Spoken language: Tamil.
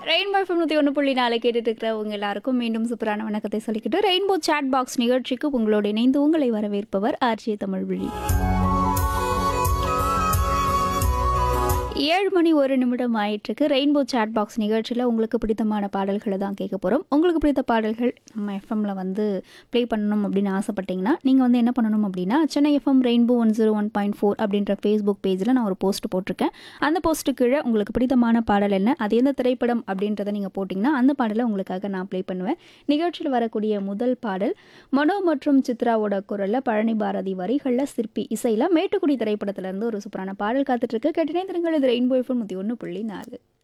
ரெயின்போ எஃப்எம் நூற்றி ஒன்று புள்ளி நாலு கேட்டுட்டு இருக்கிறவங்க எல்லாருக்கும் மீண்டும் சூப்பரான வணக்கத்தை சொல்லிக்கிட்டு ரெயின்போ சாட் பாக்ஸ் நிகழ்ச்சிக்கு உங்களோடு இணைந்து உங்களை வரவேற்பவர் ஆர்ஜே தமிழ்விழி ஏழு மணி ஒரு நிமிடம் ஆயிட்டிருக்கு ரெயின்போ சாட் பாக்ஸ் நிகழ்ச்சியில் உங்களுக்கு பிடித்தமான பாடல்களை தான் கேட்க போகிறோம் உங்களுக்கு பிடித்த பாடல்கள் நம்ம எஃப்எம்ல வந்து ப்ளே பண்ணணும் அப்படின்னு ஆசைப்பட்டீங்கன்னா நீங்கள் வந்து என்ன பண்ணணும் அப்படின்னா Chennai FM rainbow one zero one point four அப்படின்ற ஃபேஸ்புக் பேஜில் நான் ஒரு போஸ்ட் போட்டிருக்கேன் அந்த போஸ்ட்டு கீழே உங்களுக்கு பிடித்தமான பாடல் என்ன அது எந்த திரைப்படம் அப்படின்றத நீங்கள் போட்டிங்கன்னா அந்த பாடலை உங்களுக்காக நான் ப்ளே பண்ணுவேன் நிகழ்ச்சியில் வரக்கூடிய முதல் பாடல் மனோ மற்றும் சித்ராவோட குரலில் பழனி பாரதி வரிகளில் சிற்பி இசையில் மேட்டுக்குடி திரைப்படத்திலேருந்து ஒரு சூப்பரான பாடல் காத்துட்ருக்கு கேட்டினே திருங்கள் இது ரெயின்போ எஃப்எம் நூற்றி ஒன்று புள்ளி நாலு